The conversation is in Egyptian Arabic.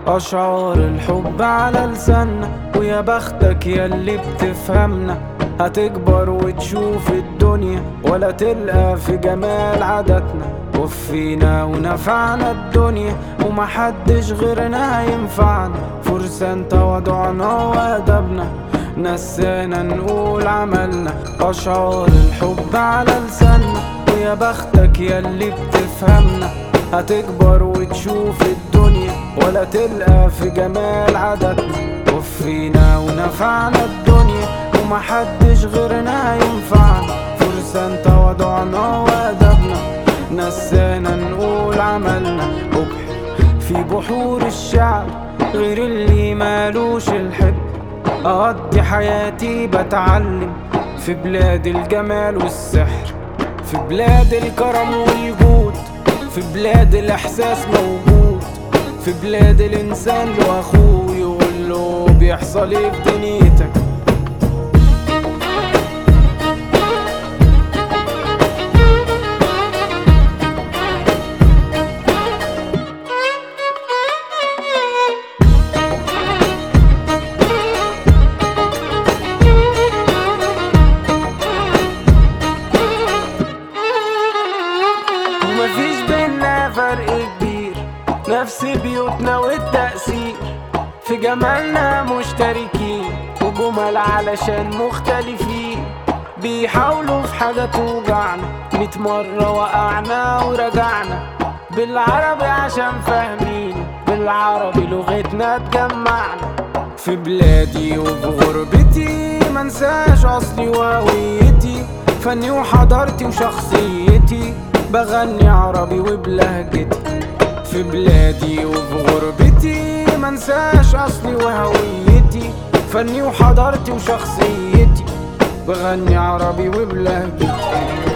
أشعار الحب على لساننا ويا بختك ياللي بتفهمنا هتكبر وتشوف الدنيا ولا تلقى في جمال عاداتنا وفينا ونفعنا الدنيا ومحدش غيرنا هينفعنا فرسان تواضعنا وأدبنا نسانا نقول عملنا أشعار الحب على لساننا ويا بختك ياللي بتفهمنا هتكبر وتشوف الدنيا ولا تلقى في جمال عاداتنا وفينا ونفعنا الدنيا ومحدش غيرنا هينفعنا فرسان تواضعنا وأدبنا نسانا نقول عملنا وبحر في بحور الشعب غير اللي مالوش الحب أقضي حياتي بتعلم في بلاد الجمال والسحر في بلاد الكرم والجود في بلاد الإحساس موجود في بلاد الإنسان له أخوه يقول له بيحصل إيه في دنيتك ومفيش بينا فرق كبير نفس بيوتنا والتأثير في جمالنا مشتركين وجمل علشان مختلفين بيحاولوا في حاجة توجعنا ميت مرة وقعنا ورجعنا بالعربي عشان فاهمين بالعربي لغتنا اتجمعنا في بلادي وفي غربتي منساش اصلي وهويتي فني وحضارتي وشخصيتي بغني عربي وبلهجتي في بلادي وفي غربتي منساش اصلي وهويتي فني وحضارتي وشخصيتي بغني عربي وبلهجتي